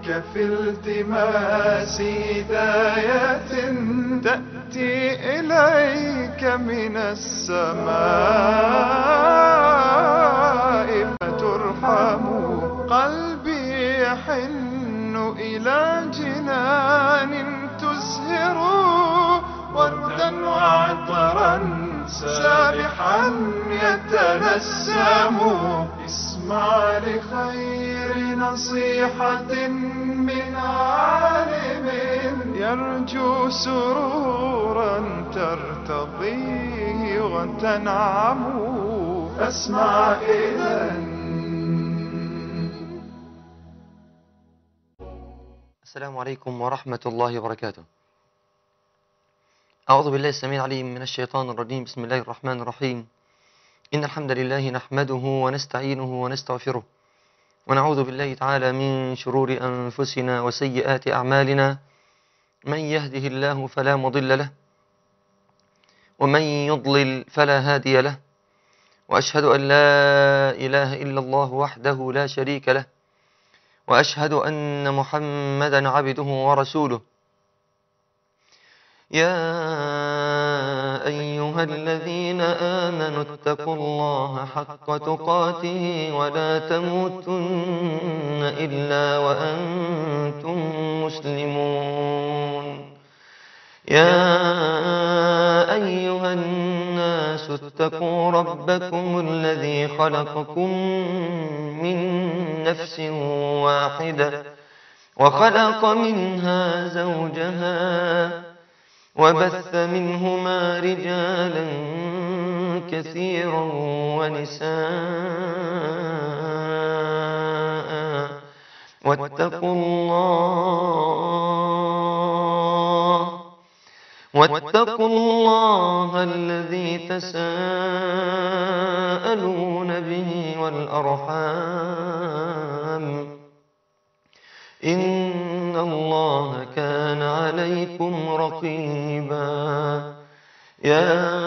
معك في التماس هداية تأتي إليك من السماء فترحم قلبي يحن إلى جنان تزهر وردا وعطرا سابحا يتنسم اسمع لخير نصيحة من عالم يرجو سرورا ترتضيه وتنعم فاسمع إذا السلام عليكم ورحمة الله وبركاته أعوذ بالله السميع العليم من الشيطان الرجيم بسم الله الرحمن الرحيم إن الحمد لله نحمده ونستعينه ونستغفره ونعوذ بالله تعالى من شرور أنفسنا وسيئات أعمالنا من يهده الله فلا مضل له ومن يضلل فلا هادي له وأشهد أن لا إله إلا الله وحده لا شريك له وأشهد أن محمدا عبده ورسوله يا أيها الذين آمنوا اتقوا الله حق تقاته ولا تموتن إلا وأنتم مسلمون يا أيها الناس اتقوا ربكم الذي خلقكم من نفس واحدة وخلق منها زوجها وبث منهما رجالا كثيرا ونساء واتقوا الله واتقوا الله الذي تساءلون به والأرحام إن الله كان عليكم رقيبا يا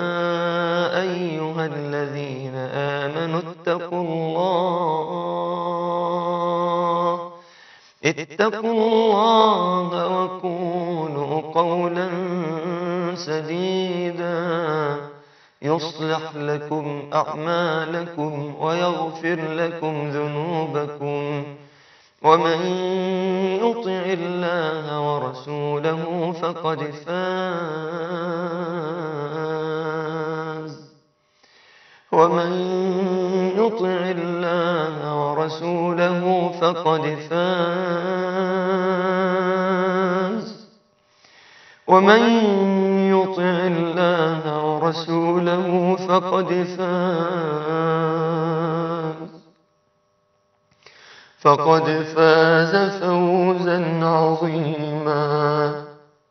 أيها الذين آمنوا اتقوا الله اتقوا الله وقولوا قولا سديدا يصلح لكم أعمالكم ويغفر لكم ذنوبكم ومن يطع الله ورسوله فقد فاز ومن يطع الله ورسوله فقد فاز ومن يطع الله ورسوله فقد فاز فقد فاز فوزا عظيما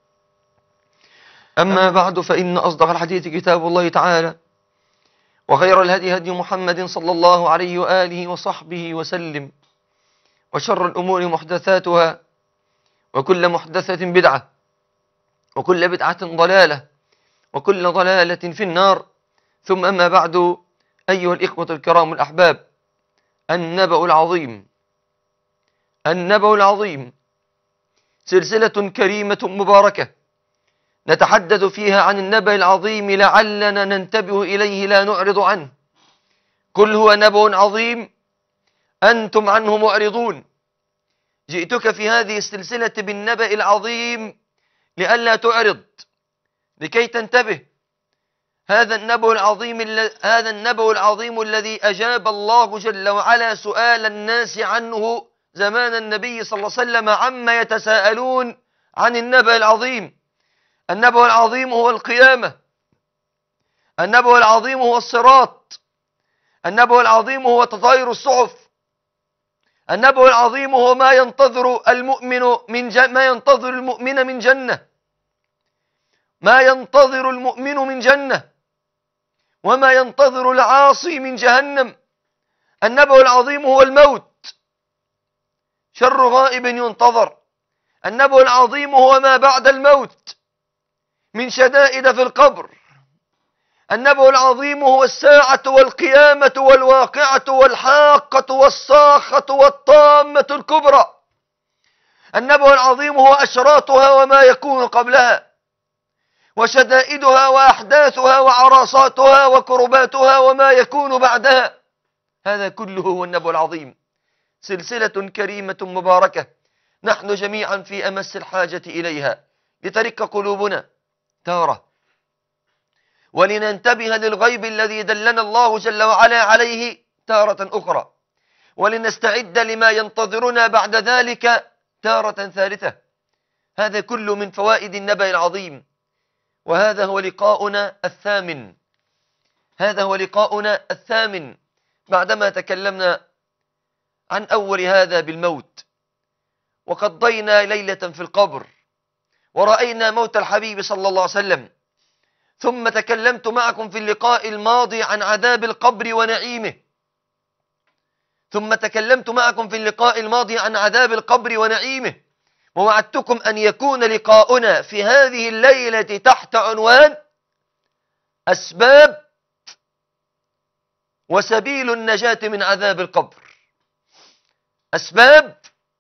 أما بعد فإن أصدق الحديث كتاب الله تعالى وخير الهدي هدي محمد صلى الله عليه وآله وصحبه وسلم وشر الأمور محدثاتها وكل محدثة بدعة وكل بدعة ضلالة وكل ضلالة في النار ثم أما بعد أيها الإخوة الكرام الأحباب النبأ العظيم النبأ العظيم سلسلة كريمة مباركة نتحدث فيها عن النبأ العظيم لعلنا ننتبه إليه لا نعرض عنه قل هو نبأ عظيم أنتم عنه معرضون جئتك في هذه السلسلة بالنبأ العظيم لئلا تعرض لكي تنتبه هذا النبأ العظيم هذا النبأ العظيم الذي أجاب الله جل وعلا سؤال الناس عنه زمان النبي صلى الله عليه وسلم عما يتساءلون عن النبأ العظيم النبأ العظيم هو القيامة النبأ العظيم هو الصراط النبأ العظيم هو تطاير الصحف النبأ العظيم هو ما ينتظر المؤمن من ج... ما ينتظر المؤمن من جنة ما ينتظر المؤمن من جنة وما ينتظر العاصي من جهنم النبأ العظيم هو الموت شر غائب ينتظر النبأ العظيم هو ما بعد الموت من شدائد في القبر النبأ العظيم هو الساعة والقيامة والواقعة والحاقة والصاخة والطامة الكبرى النبأ العظيم هو أشراطها وما يكون قبلها وشدائدها وأحداثها وعراصاتها وكرباتها وما يكون بعدها هذا كله هو النبأ العظيم سلسلة كريمة مباركة نحن جميعا في أمس الحاجة إليها لترك قلوبنا تارة ولننتبه للغيب الذي دلنا الله جل وعلا عليه تارة أخرى ولنستعد لما ينتظرنا بعد ذلك تارة ثالثة هذا كل من فوائد النبأ العظيم وهذا هو لقاؤنا الثامن هذا هو لقاؤنا الثامن بعدما تكلمنا عن أول هذا بالموت وقضينا ليلة في القبر ورأينا موت الحبيب صلى الله عليه وسلم ثم تكلمت معكم في اللقاء الماضي عن عذاب القبر ونعيمه ثم تكلمت معكم في اللقاء الماضي عن عذاب القبر ونعيمه ووعدتكم أن يكون لقاؤنا في هذه الليلة تحت عنوان أسباب وسبيل النجاة من عذاب القبر أسباب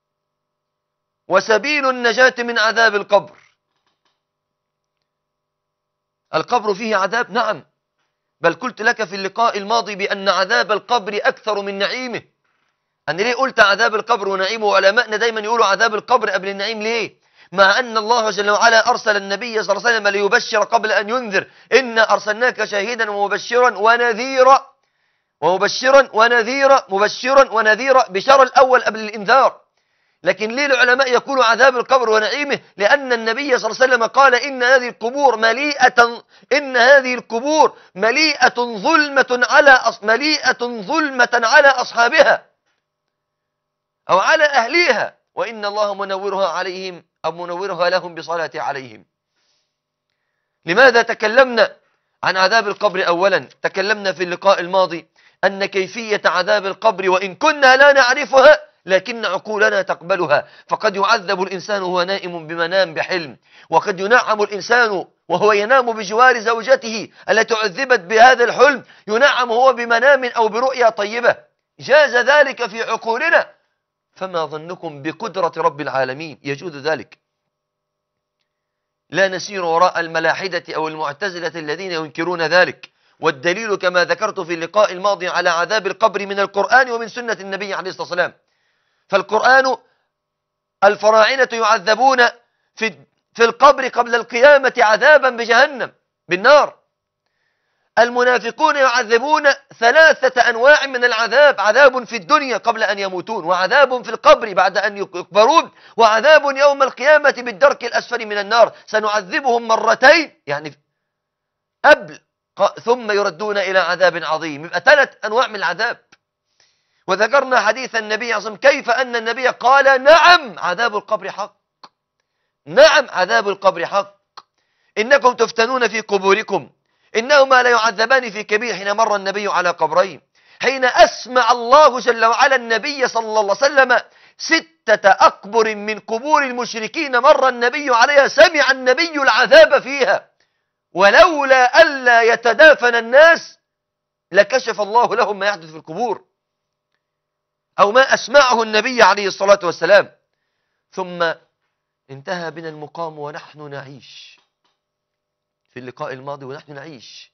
وسبيل النجاة من عذاب القبر القبر فيه عذاب نعم بل قلت لك في اللقاء الماضي بأن عذاب القبر أكثر من نعيمه أنا ليه قلت عذاب القبر ونعيمه وعلماءنا دايما يقولوا عذاب القبر قبل النعيم ليه مع أن الله جل وعلا أرسل النبي صلى الله عليه وسلم ليبشر قبل أن ينذر إنا أرسلناك شاهدا ومبشرا ونذيرا ومبشرا ونذيرا مبشرا ونذيرا بشر الأول قبل الإنذار لكن ليه العلماء يقولوا عذاب القبر ونعيمه لأن النبي صلى الله عليه وسلم قال إن هذه القبور مليئة إن هذه القبور مليئة ظلمة على أص... مليئة ظلمة على أصحابها أو على أهليها وإن الله منورها عليهم أو منورها لهم بصلاة عليهم لماذا تكلمنا عن عذاب القبر أولا تكلمنا في اللقاء الماضي أن كيفية عذاب القبر وإن كنا لا نعرفها لكن عقولنا تقبلها فقد يعذب الإنسان وهو نائم بمنام بحلم وقد ينعم الإنسان وهو ينام بجوار زوجته التي عذبت بهذا الحلم ينعم هو بمنام أو برؤيا طيبة جاز ذلك في عقولنا فما ظنكم بقدرة رب العالمين يجوز ذلك لا نسير وراء الملاحدة أو المعتزلة الذين ينكرون ذلك والدليل كما ذكرت في اللقاء الماضي على عذاب القبر من القرآن ومن سنة النبي عليه الصلاة والسلام فالقرآن الفراعنة يعذبون في في القبر قبل القيامة عذابا بجهنم بالنار المنافقون يعذبون ثلاثة أنواع من العذاب عذاب في الدنيا قبل أن يموتون وعذاب في القبر بعد أن يكبرون وعذاب يوم القيامة بالدرك الأسفل من النار سنعذبهم مرتين يعني قبل ثم يردون إلى عذاب عظيم يبقى ثلاث أنواع من العذاب وذكرنا حديث النبي عظيم كيف أن النبي قال نعم عذاب القبر حق نعم عذاب القبر حق إنكم تفتنون في قبوركم إنهما لا يعذبان في كبير حين مر النبي على قبرين حين أسمع الله جل وعلا النبي صلى الله عليه وسلم ستة أكبر من قبور المشركين مر النبي عليها سمع النبي العذاب فيها ولولا ألا يتدافن الناس لكشف الله لهم ما يحدث في القبور أو ما أسمعه النبي عليه الصلاة والسلام ثم انتهى بنا المقام ونحن نعيش في اللقاء الماضي ونحن نعيش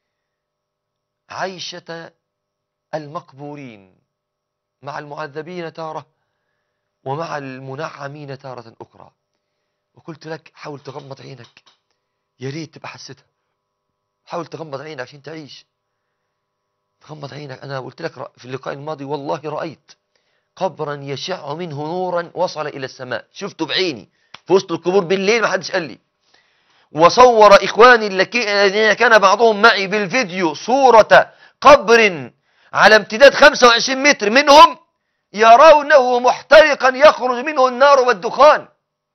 عيشة المقبورين مع المعذبين تارة ومع المنعمين تارة أخرى وقلت لك حاول تغمض عينك يا ريت تبقى حسيتها حاول تغمض عينك عشان تعيش تغمض عينك أنا قلت لك في اللقاء الماضي والله رأيت قبرا يشع منه نورا وصل إلى السماء شفته بعيني في وسط القبور بالليل ما حدش قال لي وصور إخواني الذين كان بعضهم معي بالفيديو صورة قبر على امتداد 25 متر منهم يرونه محترقا يخرج منه النار والدخان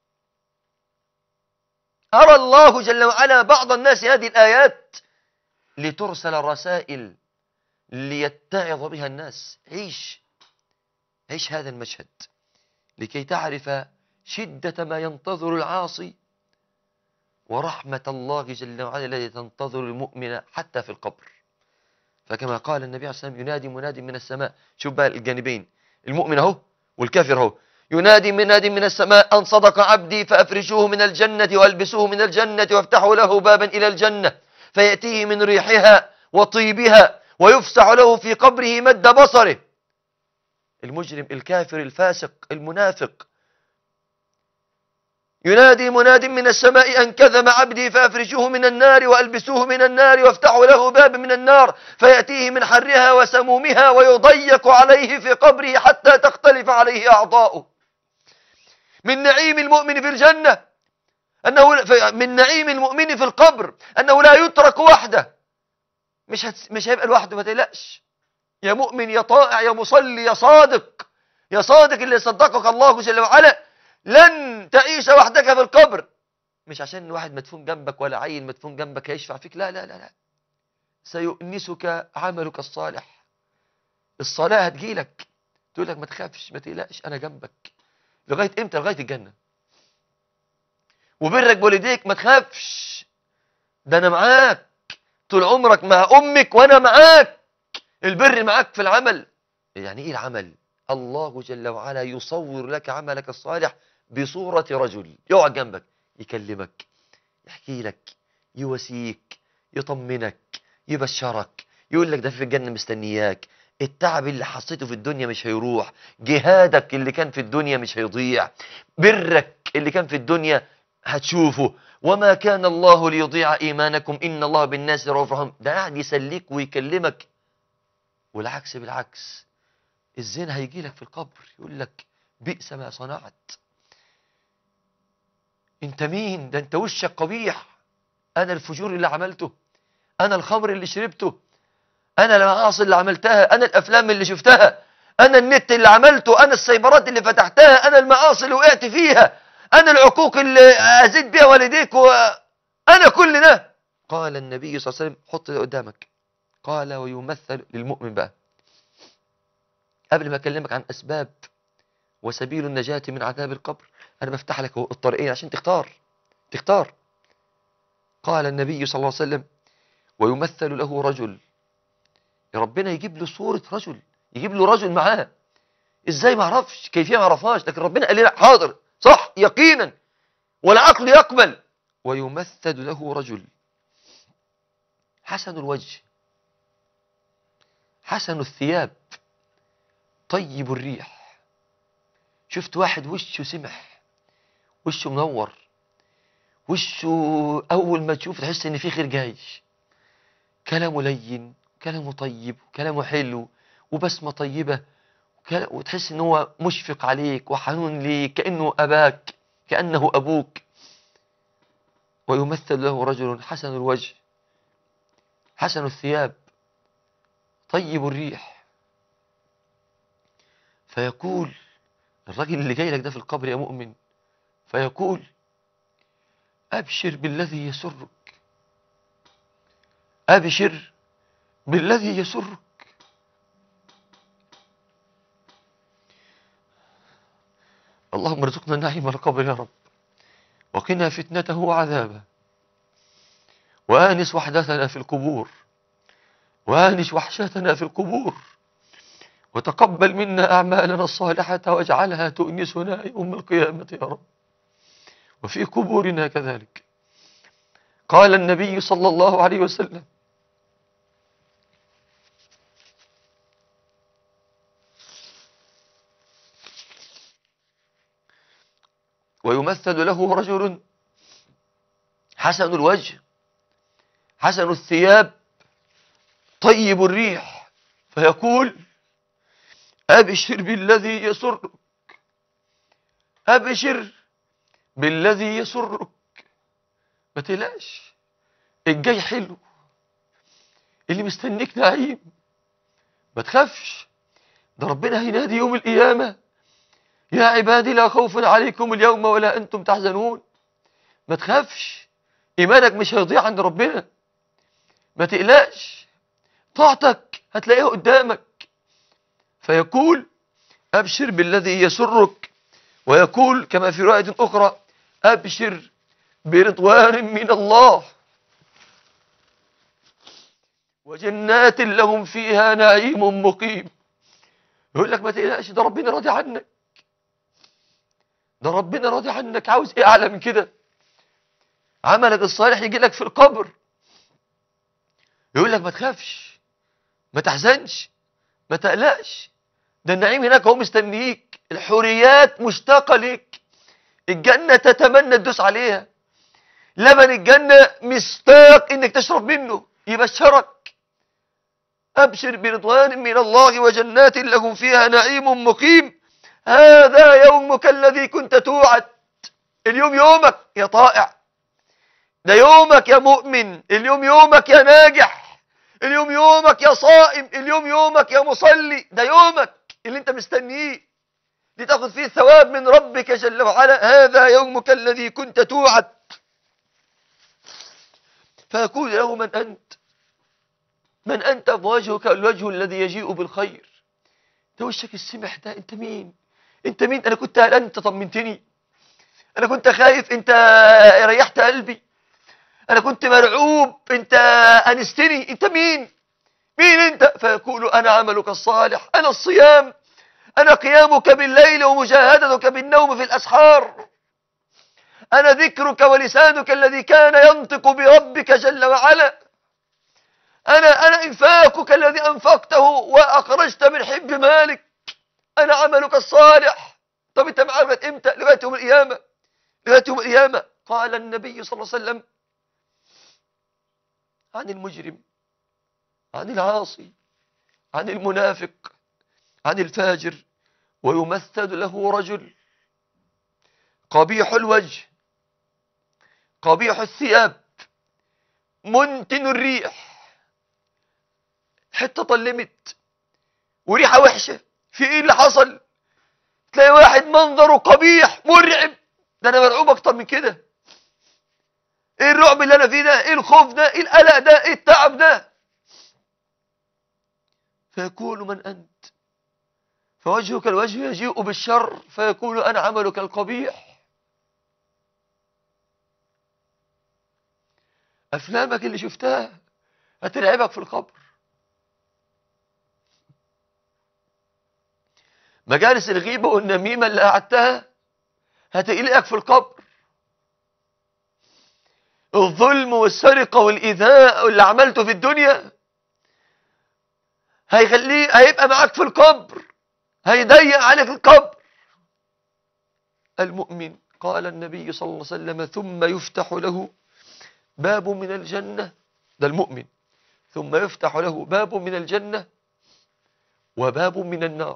أرى الله جل وعلا بعض الناس هذه الآيات لترسل رسائل ليتعظ بها الناس عيش عيش هذا المشهد لكي تعرف شدة ما ينتظر العاصي ورحمة الله جل وعلا التي تنتظر المؤمن حتى في القبر فكما قال النبي عليه الصلاة والسلام ينادي منادي من السماء شوف بقى الجانبين المؤمن اهو والكافر اهو ينادي مناد من السماء أن صدق عبدي فأفرشوه من الجنة وألبسوه من الجنة وافتحوا له بابا إلى الجنة فيأتيه من ريحها وطيبها ويفسح له في قبره مد بصره المجرم الكافر الفاسق المنافق ينادي مناد من السماء أن كذب عبدي فأفرشوه من النار وألبسوه من النار وافتحوا له باب من النار فيأتيه من حرها وسمومها ويضيق عليه في قبره حتى تختلف عليه أعضاؤه من نعيم المؤمن في الجنة أنه من نعيم المؤمن في القبر أنه لا يترك وحده مش هت... مش هيبقى لوحده ما تقلقش يا مؤمن يا طائع يا مصلي يا صادق يا صادق اللي صدقك الله جل وعلا لن تعيش وحدك في القبر مش عشان واحد مدفون جنبك ولا عيل مدفون جنبك هيشفع فيك لا لا لا لا سيؤنسك عملك الصالح الصلاة هتجيلك تقول لك ما تخافش ما تقلقش أنا جنبك لغاية إمتى لغاية الجنة وبرك بوالديك ما تخافش ده أنا معاك طول عمرك مع أمك وأنا معاك البر معاك في العمل يعني إيه العمل الله جل وعلا يصور لك عملك الصالح بصورة رجل يقعد جنبك يكلمك يحكي لك يواسيك يطمنك يبشرك يقول لك ده في الجنة مستنياك التعب اللي حسيته في الدنيا مش هيروح جهادك اللي كان في الدنيا مش هيضيع برك اللي كان في الدنيا هتشوفه وما كان الله ليضيع إيمانكم إن الله بالناس رؤوف رحيم ده قاعد يسليك ويكلمك والعكس بالعكس الزنا هيجي لك في القبر يقول لك بئس ما صنعت انت مين ده انت وشك قبيح انا الفجور اللي عملته انا الخمر اللي شربته انا المعاصي اللي عملتها انا الافلام اللي شفتها انا النت اللي عملته انا السيبرات اللي فتحتها انا المعاصي اللي وقعت فيها انا العقوق اللي ازيد بيها والديك انا كل ده قال النبي صلى الله عليه وسلم حط ده قدامك قال ويمثل للمؤمن بقى قبل ما اكلمك عن اسباب وسبيل النجاة من عذاب القبر انا بفتح لك الطريقين عشان تختار تختار قال النبي صلى الله عليه وسلم ويمثل له رجل ربنا يجيب له صورة رجل يجيب له رجل معاه ازاي ما اعرفش كيفية ما اعرفهاش لكن ربنا قال لي لا حاضر صح يقينا والعقل يقبل ويمثل له رجل حسن الوجه حسن الثياب طيب الريح شفت واحد وشه سمح وشه منور وشه أول ما تشوف تحس إن في خير جاي كلامه لين كلامه طيب كلامه حلو وبسمة طيبة وتحس إن هو مشفق عليك وحنون ليك كأنه أباك كأنه أبوك ويمثل له رجل حسن الوجه حسن الثياب طيب الريح فيقول الرجل اللي جاي لك ده في القبر يا مؤمن فيقول أبشر بالذي يسرك أبشر بالذي يسرك اللهم ارزقنا نعيم القبر يا رب وقنا فتنته وعذابه وآنس وحدتنا في القبور وآنس وحشتنا في القبور وتقبل منا أعمالنا الصالحة واجعلها تؤنسنا يوم القيامة يا رب وفي قبورنا كذلك قال النبي صلى الله عليه وسلم ويمثل له رجل حسن الوجه حسن الثياب طيب الريح فيقول أبشر بالذي يسرك أبشر بالذي يسرك ما تقلقش الجاي حلو اللي مستنيك نعيم ما تخافش ده ربنا هينادي يوم القيامة يا عبادي لا خوف عليكم اليوم ولا أنتم تحزنون ما تخافش إيمانك مش هيضيع عند ربنا ما تقلقش طاعتك هتلاقيها قدامك فيقول أبشر بالذي يسرك ويقول كما في رواية أخرى أبشر برضوان من الله وجنات لهم فيها نعيم مقيم يقول لك ما تقلقش ده ربنا راضي عنك ده ربنا راضي عنك عاوز ايه اعلى من كده عملك الصالح يجي لك في القبر يقول لك ما تخافش ما تحزنش ما تقلقش ده النعيم هناك هو مستنيك الحوريات مشتاقة ليك الجنة تتمنى تدوس عليها لبن الجنة مشتاق انك تشرب منه يبشرك أبشر برضوان من الله وجنات لهم فيها نعيم مقيم هذا يومك الذي كنت توعد اليوم يومك يا طائع ده يومك يا مؤمن اليوم يومك يا ناجح اليوم يومك يا صائم اليوم يومك يا مصلي ده يومك اللي انت مستنيه لتأخذ فيه ثواب من ربك جل وعلا هذا يومك الذي كنت توعد فيقول له من أنت من أنت وجهك الوجه الذي يجيء بالخير ده وشك السمح ده أنت مين أنت مين أنا كنت قلقان أنت طمنتني أنا كنت خايف أنت ريحت قلبي أنا كنت مرعوب أنت أنستني أنت مين مين أنت فيقول أنا عملك الصالح أنا الصيام أنا قيامك بالليل ومجاهدتك بالنوم في الأسحار أنا ذكرك ولسانك الذي كان ينطق بربك جل وعلا أنا أنا إنفاقك الذي أنفقته وأخرجت من حب مالك أنا عملك الصالح طب أنت معاه لغاية إمتى لغاية يوم القيامة لغاية يوم القيامة قال النبي صلى الله عليه وسلم عن المجرم عن العاصي عن المنافق عن الفاجر ويمثل له رجل قبيح الوجه قبيح الثياب منتن الريح حتة طلمت وريحة وحشة في ايه اللي حصل تلاقي واحد منظره قبيح مرعب ده انا مرعوب اكتر من كده ايه الرعب اللي انا فيه ده ايه الخوف ده ايه القلق ده ايه التعب ده فيقول من انت فوجهك الوجه يجيء بالشر فيقول انا عملك القبيح افلامك اللي شفتها هترعبك في القبر مجالس الغيبة والنميمة اللي قعدتها هتقلقك في القبر الظلم والسرقة والإيذاء اللي عملته في الدنيا هيخليه هيبقى معاك في القبر هيضيق عليك القبر المؤمن قال النبي صلى الله عليه وسلم ثم يفتح له باب من الجنة ده المؤمن ثم يفتح له باب من الجنة وباب من النار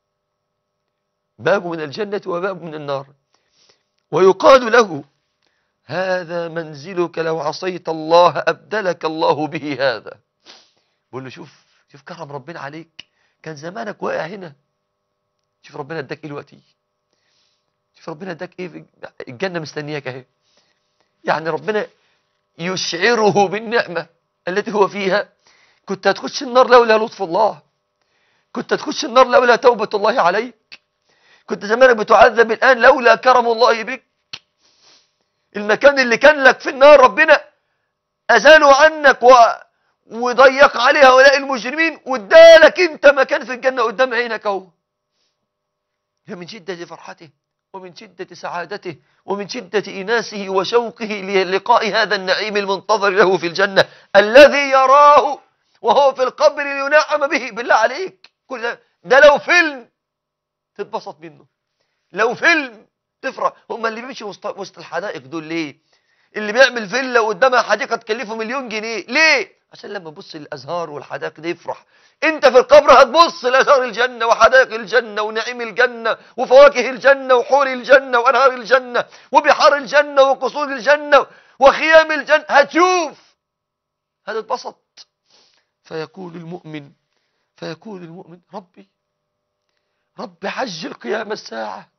باب من الجنة وباب من النار ويقال له هذا منزلك لو عصيت الله أبدلك الله به هذا بقول له شوف شوف كرم ربنا عليك كان زمانك واقع هنا شوف ربنا اداك ايه دلوقتي شوف ربنا اداك ايه الجنة مستنياك اهي يعني ربنا يشعره بالنعمة التي هو فيها كنت هتخش النار لولا لطف الله كنت هتخش النار لولا توبة الله عليك كنت زمانك بتعذب الآن لولا كرم الله بك المكان اللي كان لك في النار ربنا أزاله عنك و... وضيق عليه هؤلاء المجرمين وادالك انت مكان في الجنة قدام عينك اهو من شدة فرحته ومن شدة سعادته ومن شدة إناسه وشوقه للقاء هذا النعيم المنتظر له في الجنة الذي يراه وهو في القبر لينعم به بالله عليك كل ده, ده لو فيلم تتبسط منه لو فيلم تفرح هم اللي بيمشي وسط, وسط الحدائق دول ليه اللي بيعمل فيلا وقدامها حديقة تكلفه مليون جنيه ليه عشان لما يبص للأزهار والحدائق دي يفرح انت في القبر هتبص لأزهار الجنة وحدائق الجنة ونعيم الجنة وفواكه الجنة وحور الجنة وأنهار الجنة وبحار الجنة وقصور الجنة وخيام الجنة هتشوف هتتبسط فيقول المؤمن فيقول المؤمن ربي رب عجل قيام الساعة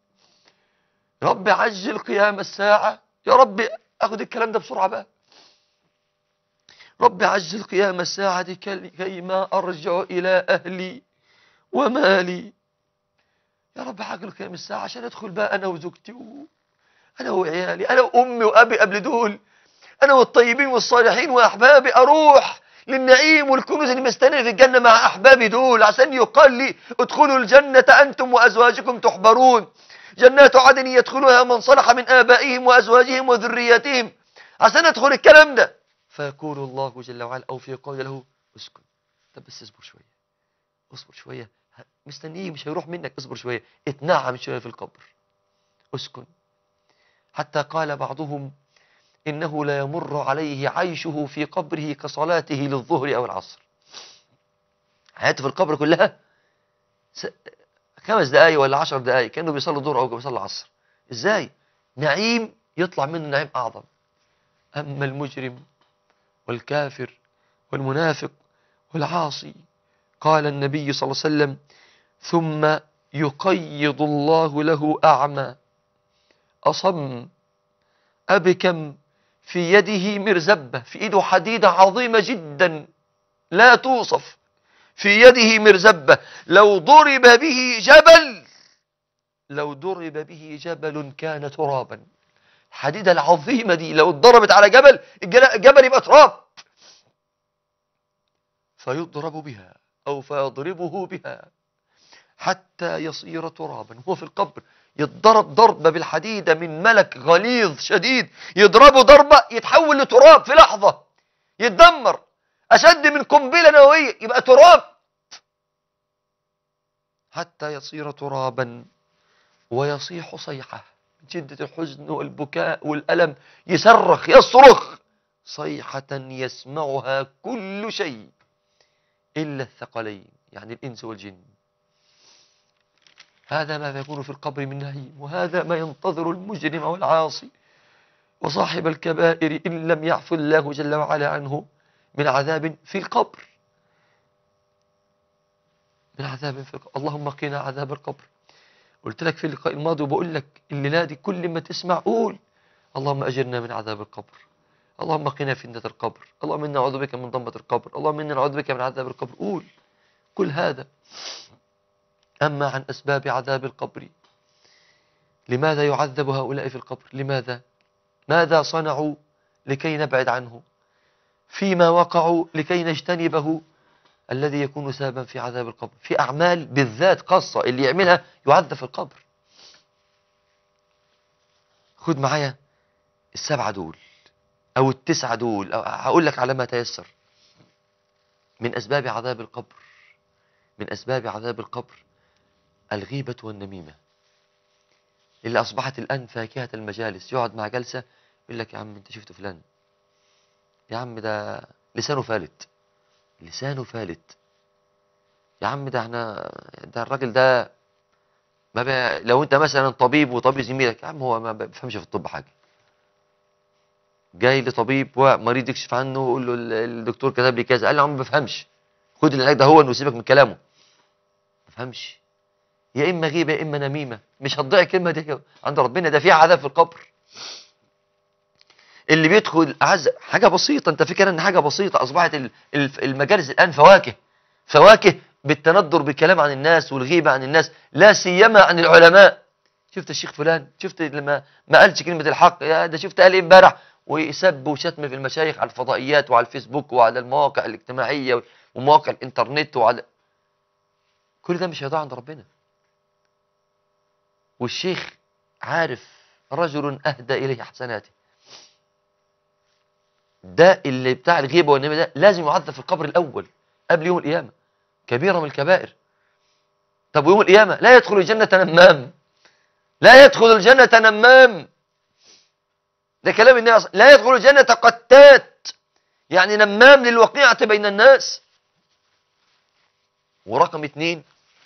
رب عجل قيام الساعة يا رب أخذ الكلام ده بسرعة بقى رب عجل قيام الساعة كي ما أرجع إلى أهلي ومالي يا رب عجل قيام الساعة عشان أدخل بقى أنا وزوجتي و... أنا وعيالي أنا وأمي وأبي قبل دول أنا والطيبين والصالحين وأحبابي أروح للنعيم والكنوز اللي مستنية في الجنة مع أحبابي دول عشان يقال لي ادخلوا الجنة أنتم وأزواجكم تحبرون جنات عدن يدخلها من صلح من آبائهم وأزواجهم وذرياتهم عشان ندخل الكلام ده فيقول الله جل وعلا أو في قول له اسكن طب بس اصبر شوية اصبر شوية ه- مستنيه مش هيروح منك اصبر شوية اتنعم شوية في القبر اسكن حتى قال بعضهم إنه لا يمر عليه عيشه في قبره كصلاته للظهر أو العصر حياته في القبر كلها س... خمس دقايق ولا عشر دقايق كأنه بيصلي الظهر أو بيصلي العصر إزاي؟ نعيم يطلع منه نعيم أعظم أما المجرم والكافر والمنافق والعاصي قال النبي صلى الله عليه وسلم ثم يقيض الله له أعمى أصم أبكم في يده مرزبة في إيده حديدة عظيمة جدا لا توصف في يده مرزبة لو ضرب به جبل لو ضرب به جبل كان ترابا الحديدة العظيمة دي لو اتضربت على جبل الجل- الجبل يبقى تراب فيضرب بها أو فيضربه بها حتى يصير ترابا هو في القبر يتضرب ضربة بالحديدة من ملك غليظ شديد يضربه ضربة يتحول لتراب في لحظة يتدمر أشد من قنبلة نووية يبقى تراب حتى يصير ترابا ويصيح صيحة من شدة الحزن والبكاء والألم يصرخ يصرخ صيحة يسمعها كل شيء إلا الثقلين يعني الإنس والجن هذا ما يكون في القبر من نعيم وهذا ما ينتظر المجرم والعاصي وصاحب الكبائر إن لم يعفو الله جل وعلا عنه من عذاب في القبر من عذاب في القبر اللهم قنا عذاب القبر قلت لك في اللقاء الماضي وبقول لك الليلة دي كل ما تسمع قول اللهم أجرنا من عذاب القبر اللهم قنا فتنة القبر اللهم إنا نعوذ بك من ضمة القبر اللهم إنا نعوذ بك من عذاب القبر قول كل هذا أما عن أسباب عذاب القبر لماذا يعذب هؤلاء في القبر لماذا ماذا صنعوا لكي نبعد عنه فيما وقعوا لكي نجتنبه الذي يكون سببا في عذاب القبر في أعمال بالذات خاصة اللي يعملها يعذب في القبر خد معايا السبعة دول أو التسعة دول أو هقول لك على ما تيسر من أسباب عذاب القبر من أسباب عذاب القبر الغيبة والنميمة اللي أصبحت الآن فاكهة المجالس يقعد مع جلسة يقول لك يا عم أنت شفت فلان يا عم ده لسانه فالت لسانه فالت يا عم ده احنا ده الراجل ده ما بي... لو انت مثلا طبيب وطبيب زميلك يا عم هو ما بيفهمش في الطب حاجه جاي لطبيب ومريض يكشف عنه ويقول له ال- الدكتور كتب لي كذا قال له يا عم ما بفهمش خد العلاج ده هو وسيبك من كلامه ما بفهمش يا اما غيبه يا اما نميمه مش هتضيع الكلمه دي عند ربنا ده فيها عذاب في القبر اللي بيدخل أعز حاجة بسيطة أنت فكرة أن حاجة بسيطة أصبحت ال- ال- المجالس الآن فواكه فواكه بالتندر بالكلام عن الناس والغيبة عن الناس لا سيما عن العلماء شفت الشيخ فلان شفت لما ما قالش كلمة الحق يا ده شفت قال ايه امبارح وسب وشتم في المشايخ على الفضائيات وعلى الفيسبوك وعلى المواقع الاجتماعية ومواقع الانترنت وعلى كل ده مش هيضيع عند ربنا والشيخ عارف رجل أهدى إليه حسناته ده اللي بتاع الغيبة والنميمة ده لازم يعذب في القبر الأول قبل يوم القيامة كبيرة من الكبائر طب ويوم القيامة لا يدخل الجنة نمام لا يدخل الجنة نمام ده كلام النبي أصلا. لا يدخل الجنة قتات يعني نمام للوقيعة بين الناس ورقم اتنين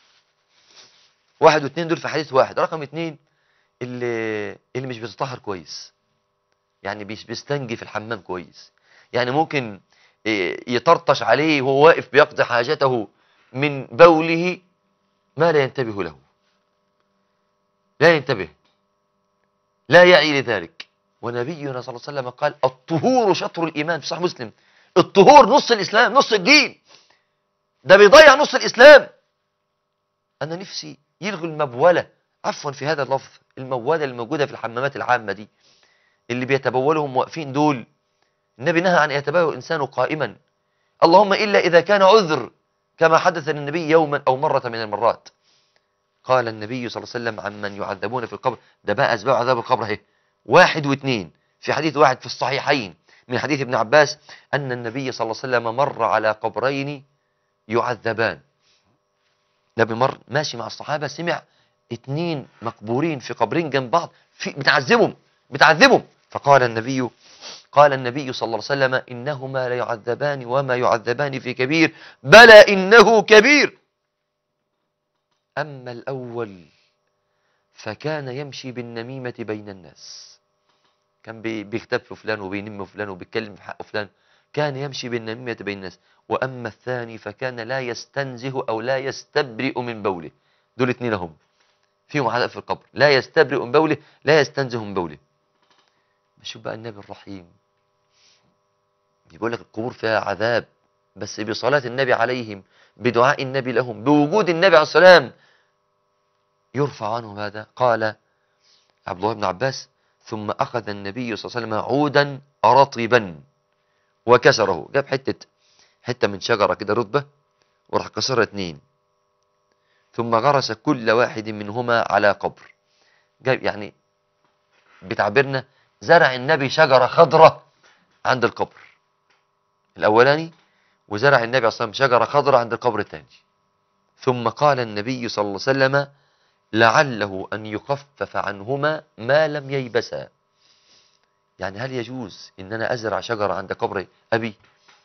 واحد واثنين دول في حديث واحد رقم اتنين اللي اللي مش بيتطهر كويس يعني مش بيستنجي في الحمام كويس يعني ممكن إيه، يطرطش عليه وهو واقف بيقضي حاجته من بوله ما لا ينتبه له لا ينتبه لا يعي لذلك ونبينا صلى الله عليه وسلم قال الطهور شطر الإيمان في صحيح مسلم الطهور نص الإسلام نص الدين ده بيضيع نص الإسلام أنا نفسي يلغوا المبولة عفوا في هذا اللفظ المبولة الموجودة في الحمامات العامة دي اللي بيتبولهم واقفين دول النبي نهى عن يتبول الإنسان قائما اللهم إلا إذا كان عذر كما حدث للنبي يوما أو مرة من المرات قال النبي صلى الله عليه وسلم عمن يعذبون في القبر ده بقى أسباب عذاب القبر اهي واحد واثنين في حديث واحد في الصحيحين من حديث ابن عباس أن النبي صلى الله عليه وسلم مر على قبرين يعذبان النبي مر ماشي مع الصحابة سمع اتنين مقبورين في قبرين جنب بعض في بتعذبهم بتعذبهم فقال النبي قال النبي صلى الله عليه وسلم إنهما ليعذبان وما يعذبان في كبير بلى إنه كبير أما الأول فكان يمشي بالنميمة بين الناس كان بي- بيغتاب في فلان وبينم فلان وبيتكلم في حق فلان كان يمشي بالنميمة بين الناس وأما الثاني فكان لا يستنزه أو لا يستبرئ من بوله دول اتنين هم فيهم عذاب في القبر لا يستبرئ من بوله لا يستنزه من بوله شوف بقى النبي الرحيم بيقول لك القبور فيها عذاب بس بصلاة النبي عليهم بدعاء النبي لهم بوجود النبي عليه السلام يرفع عنهم هذا قال عبد الله بن عباس ثم أخذ النبي صلى الله عليه وسلم عودا رطبا وكسره جاب حتة حتة من شجرة كده رطبة وراح كسرها اتنين ثم غرس كل واحد منهما على قبر جاب يعني بتعبيرنا زرع النبي شجرة خضراء عند القبر الأولاني وزرع النبي صلى الله عليه وسلم شجرة خضراء عند القبر الثاني ثم قال النبي صلى الله عليه وسلم لعله أن يخفف عنهما ما لم ييبسا يعني هل يجوز إن أنا أزرع شجرة عند قبر أبي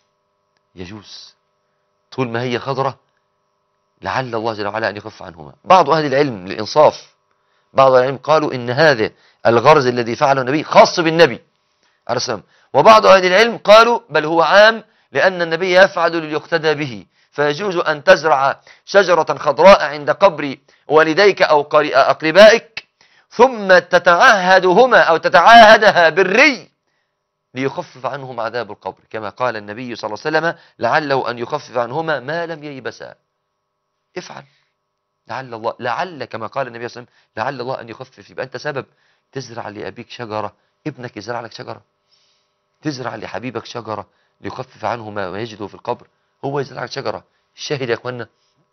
يجوز طول ما هي خضرة لعل الله جل وعلا أن يخف عنهما بعض أهل العلم للإنصاف بعض أهل العلم قالوا إن هذا الغرز الذي فعله النبي خاص بالنبي عليه السلام وبعض أهل العلم قالوا بل هو عام لأن النبي يفعل ليقتدى به فيجوز أن تزرع شجرة خضراء عند قبر والديك أو قري- أقربائك ثم تتعهدهما أو تتعاهدها بالري ليخفف عنهم عذاب القبر كما قال النبي صلى الله عليه وسلم لعله أن يخفف عنهما ما لم ييبسا افعل لعل الله لعل كما قال النبي صلى الله عليه وسلم لعل الله أن يخفف يبقى أنت سبب تزرع لأبيك شجرة ابنك يزرع لك شجرة تزرع لحبيبك شجرة ليخفف عنه ما يجده في القبر هو يزرع لك شجرة الشاهد يا اخوانا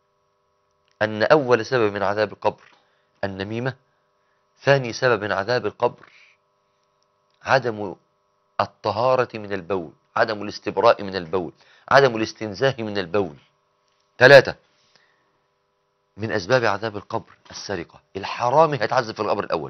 أن أول سبب من عذاب القبر النميمة ثاني سبب من عذاب القبر عدم الطهارة من البول عدم الاستبراء من البول عدم الاستنزاه من البول ثلاثة من أسباب عذاب القبر السرقة الحرامي هيتعذب في القبر الأول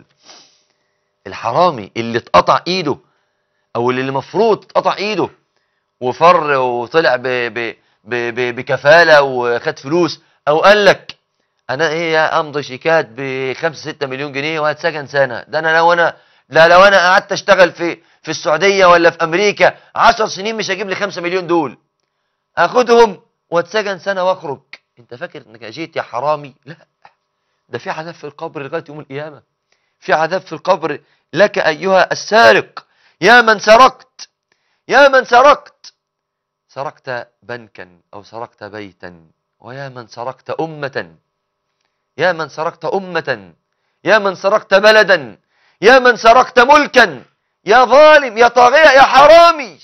الحرامي اللي اتقطع إيده أو اللي المفروض اتقطع إيده وفر وطلع ب ب ب ب بكفالة وخد فلوس أو قال لك أنا إيه أمضي شيكات بخمسة ستة مليون جنيه وهتسجن سنة ده أنا لو أنا لا لو أنا قعدت أشتغل في في السعودية ولا في أمريكا عشر سنين مش هجيب لي خمسة مليون دول أخدهم واتسجن سنة وأخرج أنت فاكر إنك جيت يا حرامي لا ده في عذاب في القبر لغاية يوم القيامة في عذاب في القبر لك أيها السارق يا من سرقت يا من سرقت سرقت بنكا أو سرقت بيتا ويا من سرقت أمة يا من سرقت أمة يا من سرقت بلدا يا من سرقت ملكا يا ظالم يا طاغية يا حرامي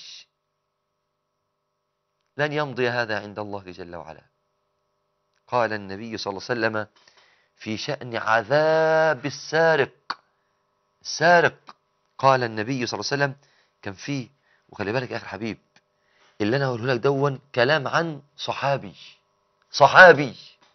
لن يمضي هذا عند الله جل وعلا قال النبي صلى الله عليه وسلم في شأن عذاب السارق السارق قال النبي صلى الله عليه وسلم كان فيه وخلي بالك يا اخي الحبيب اللي انا هقوله لك دون كلام عن صحابي صحابي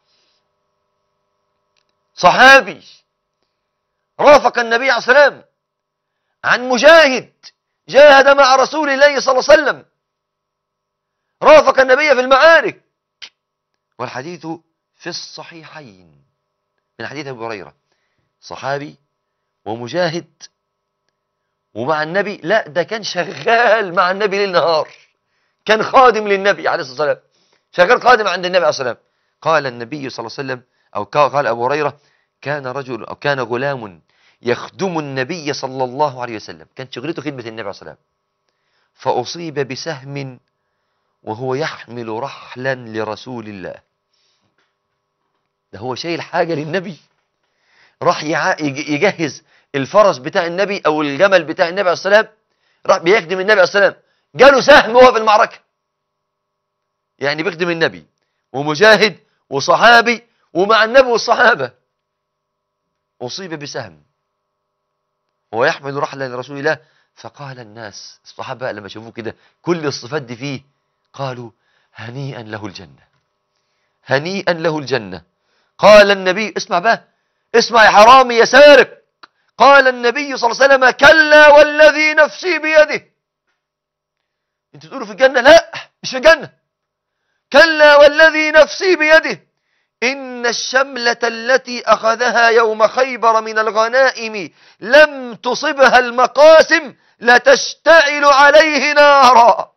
صحابي رافق النبي عليه الصلاه والسلام عن مجاهد جاهد مع رسول الله صلى الله عليه وسلم رافق النبي في المعارك والحديث في الصحيحين من حديث ابي هريره صحابي ومجاهد ومع النبي لا ده كان شغال مع النبي ليل نهار كان خادم للنبي عليه الصلاه والسلام شغال خادم عند النبي عليه الصلاه والسلام قال النبي صلى الله عليه وسلم او قال ابو هريره كان رجل او كان غلام يخدم النبي صلى الله عليه وسلم كانت شغلته خدمه النبي عليه الصلاه والسلام فاصيب بسهم وهو يحمل رحلا لرسول الله ده هو شايل حاجه للنبي راح يع- يج- يجهز الفرس بتاع النبي او الجمل بتاع النبي عليه السلام راح بيخدم النبي عليه السلام جاله سهم وهو في المعركه يعني بيخدم النبي ومجاهد وصحابي ومع النبي والصحابه أصيب بسهم ويحمل رحلا لرسول الله فقال الناس الصحابة لما شافوه كده كل الصفات دي فيه قالوا هنيئا له الجنة هنيئا له الجنة قال النبي اسمع بقى اسمع يا حرامي يا سارق قال النبي صلى الله عليه وسلم كلا والذي نفسي بيده انت تقولوا في الجنة لا مش في الجنة كلا والذي نفسي بيده إن الشملة التي أخذها يوم خيبر من الغنائم لم تصبها المقاسم لتشتعل عليه نارا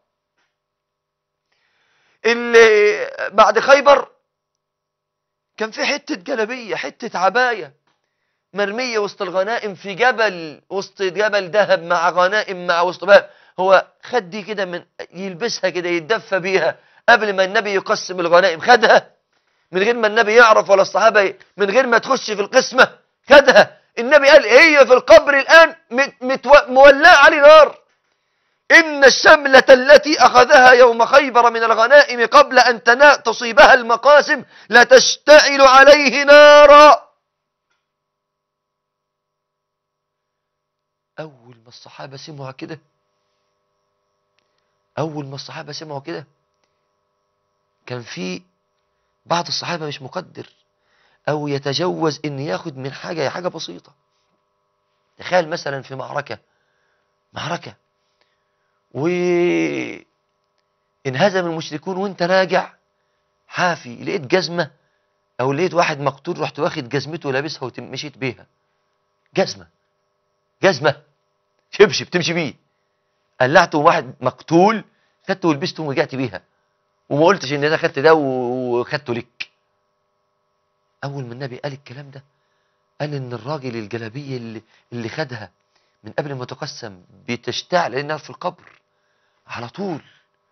اللي بعد خيبر كان في حتة جلبية حتة عباية مرمية وسط الغنائم في جبل وسط جبل ذهب مع غنائم مع وسط باب هو خد دي كده من يلبسها كده يتدفى بيها قبل ما النبي يقسم الغنائم خدها من غير ما النبي يعرف ولا الصحابة من غير ما تخش في القسمة خدها النبي قال هي في القبر الآن مولعة عليه نار إن الشملة التي أخذها يوم خيبر من الغنائم قبل أن تنا تصيبها المقاسم لتشتعل عليه نارا أول ما الصحابة سمعوا كده أول ما الصحابة سمعوا كده كان في بعض الصحابة مش مقدر أو يتجوز إن ياخد من حاجة حاجة بسيطة تخيل مثلا في معركة معركة وانهزم المشركون وانت راجع حافي لقيت جزمة او لقيت واحد مقتول رحت واخد جزمته ولابسها ومشيت بيها جزمة جزمة شبشب تمشي بيه قلعته واحد مقتول خدته ولبسته ورجعت بيها وما قلتش ان انا خدت ده وخدته لك اول ما النبي قال الكلام ده قال ان الراجل الجلابيه اللي, اللي خدها من قبل ما تقسم بتشتعل لانها في القبر على طول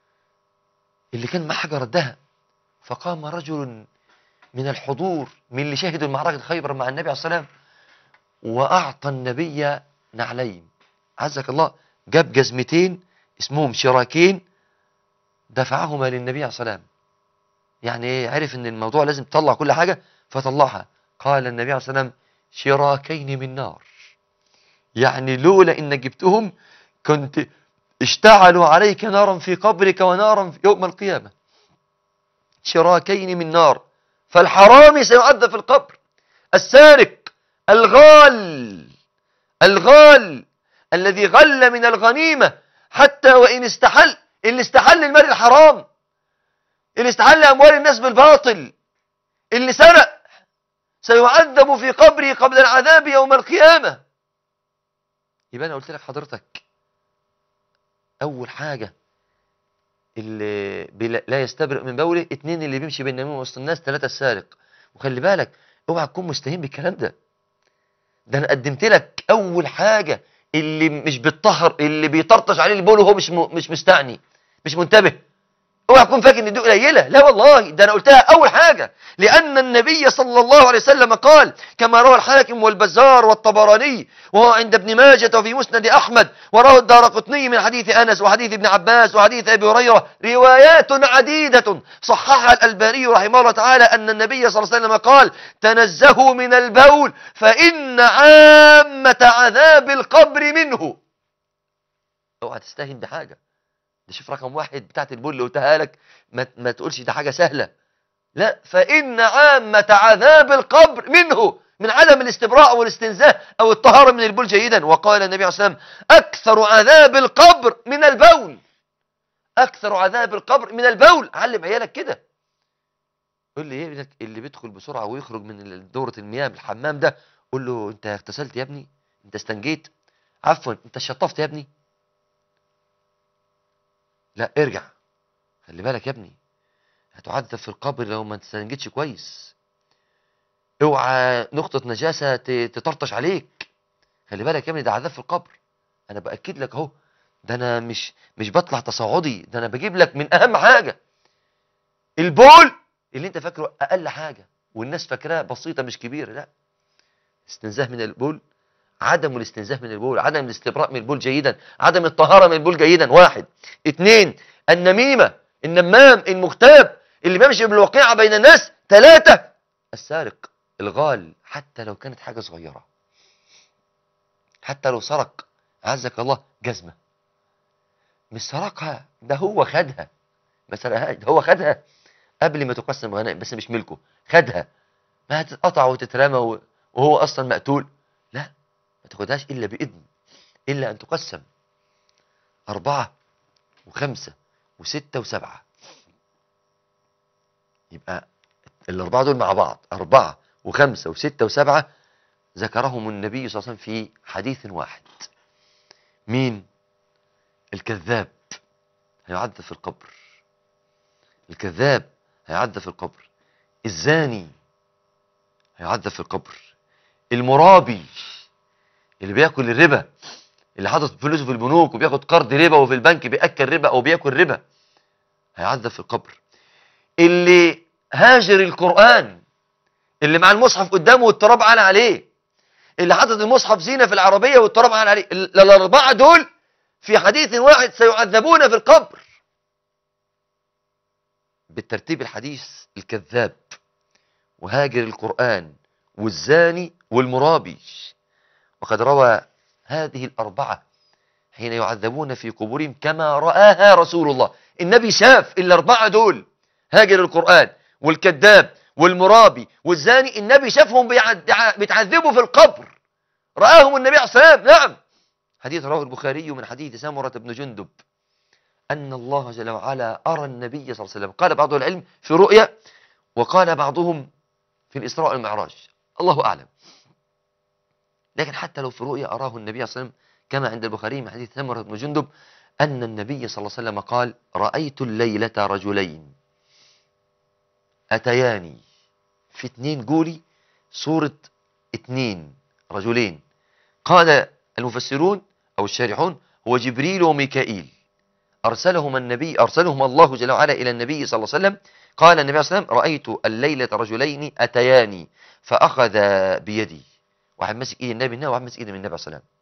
اللي كان معاه حجر ردها فقام رجل من الحضور من اللي شهدوا المعركة خيبر مع النبي عليه الصلاة والسلام وأعطى النبي نعلين عزك الله جاب جزمتين اسمهم شراكين دفعهما للنبي عليه الصلاة والسلام يعني ايه عرف ان الموضوع لازم تطلع كل حاجة فطلعها قال النبي عليه الصلاة والسلام شراكين من نار يعني لولا انك جبتهم كنت اشتعلوا عليك نارا في قبرك ونارا في يوم القيامة شراكين من نار فالحرامي سيؤدى في القبر السارق الغال الغال الذي غل من الغنيمة حتى وإن استحل اللي استحل المال الحرام اللي استحل أموال الناس بالباطل اللي سرق سيعذب في قبره قبل العذاب يوم القيامة يبقى أنا قلت لك حضرتك أول حاجة اللي بلا لا يستبرئ من بوله اتنين اللي بيمشي بالنميمة وسط الناس ثلاثة السارق وخلي بالك اوعى تكون مستهين بالكلام ده ده انا قدمت لك اول حاجة اللي مش بيطهر اللي بيطرطش عليه البول وهو مش م... مش مستعني مش منتبه اوعى تكون فاكر ان دي قليله لا والله ده انا قلتها اول حاجه لان النبي صلى الله عليه وسلم قال كما روى الحاكم والبزار والطبراني وهو عند ابن ماجه وفي مسند احمد وروى الدارقطني من حديث انس وحديث ابن عباس وحديث ابي هريره روايات عديده صححها الالباني رحمه الله تعالى ان النبي صلى الله عليه وسلم قال تنزهوا من البول فان عامه عذاب القبر منه اوعى تستهين بحاجه ده شوف رقم واحد بتاعت البول اللي قلتها لك ما, ما تقولش ده حاجة سهلة لا فإن عامة عذاب القبر منه من عدم الاستبراء والاستنزاه أو الطهارة من البول جيدا وقال النبي عليه الصلاة والسلام أكثر عذاب القبر من البول أكثر عذاب القبر من البول علم عيالك كده قول لي ايه ابنك اللي بيدخل بسرعة ويخرج من دورة المياه بالحمام ده قول له انت اغتسلت يا ابني انت استنجيت عفوا انت شطفت يا ابني لا ارجع خلي بالك يا ابني هتعذب في القبر لو ما استنجدش كويس اوعى نقطة نجاسة تطرطش عليك خلي بالك يا ابني ده عذاب في القبر انا باكد لك اهو ده انا مش مش بطلع تصاعدي ده انا بجيب لك من اهم حاجة البول اللي انت فاكره اقل حاجة والناس فاكراها بسيطة مش كبيرة لا استنزاه من البول عدم الاستنزاه من البول عدم الاستبراء من البول جيدا عدم الطهارة من البول جيدا واحد اثنين النميمة النمام المغتاب اللي بيمشي بالوقيعة بين الناس ثلاثة السارق الغال حتى لو كانت حاجة صغيرة حتى لو سرق عزك الله جزمة مش سرقها ده هو خدها ما سرقهاش ده هو خدها قبل ما تقسم غنائم بس مش ملكه خدها ما هتتقطع وتترمى و- وهو اصلا مقتول لا ما تاخدهاش الا باذن الا ان تقسم اربعه وخمسه وسته وسبعه يبقى الاربعه دول مع بعض اربعه وخمسه وسته وسبعه ذكرهم النبي صلى الله عليه وسلم في حديث واحد مين الكذاب هيعذب في القبر الكذاب هيعذب في القبر الزاني هيعذب في القبر المرابي اللي بياكل الربا اللي حاطط فلوسه في البنوك وبياخد قرض ربا وفي البنك بياكل ربا او بياكل ربا هيعذب في القبر اللي هاجر القران اللي مع المصحف قدامه والتراب على عليه اللي حاطط المصحف زينه في العربيه والتراب على عليه ال- الاربعه دول في حديث واحد سيعذبون في القبر بالترتيب الحديث الكذاب وهاجر القرآن والزاني والمرابي وقد روى هذه الأربعة حين يعذبون في قبورهم كما رآها رسول الله النبي شاف الأربعة دول هاجر القرآن والكذاب والمرابي والزاني النبي شافهم بيعد- بيتعذبوا في القبر رآهم النبي عليه الصلاة والسلام نعم حديث رواه البخاري من حديث سمرة بن جندب أن الله جل وعلا أرى النبي صلى الله عليه وسلم قال بعض العلم في رؤيا وقال بعضهم في الإسراء والمعراج الله أعلم لكن حتى لو في رؤيا أراه النبي صلى الله عليه وسلم كما عند البخاري من حديث سمرة بن جندب أن النبي صلى الله عليه وسلم قال رأيت الليلة رجلين أتياني في اتنين قولي صورة اتنين رجلين قال المفسرون أو الشارحون هو جبريل وميكائيل أرسلهما النبي أرسلهما الله جل وعلا إلى النبي صلى الله عليه وسلم قال النبي صلى الله عليه وسلم رأيت الليلة رجلين أتياني فأخذ بيدي واحد ماسك إيد النبي وواحد ماسك إيد من النبي صلى الله عليه وسلم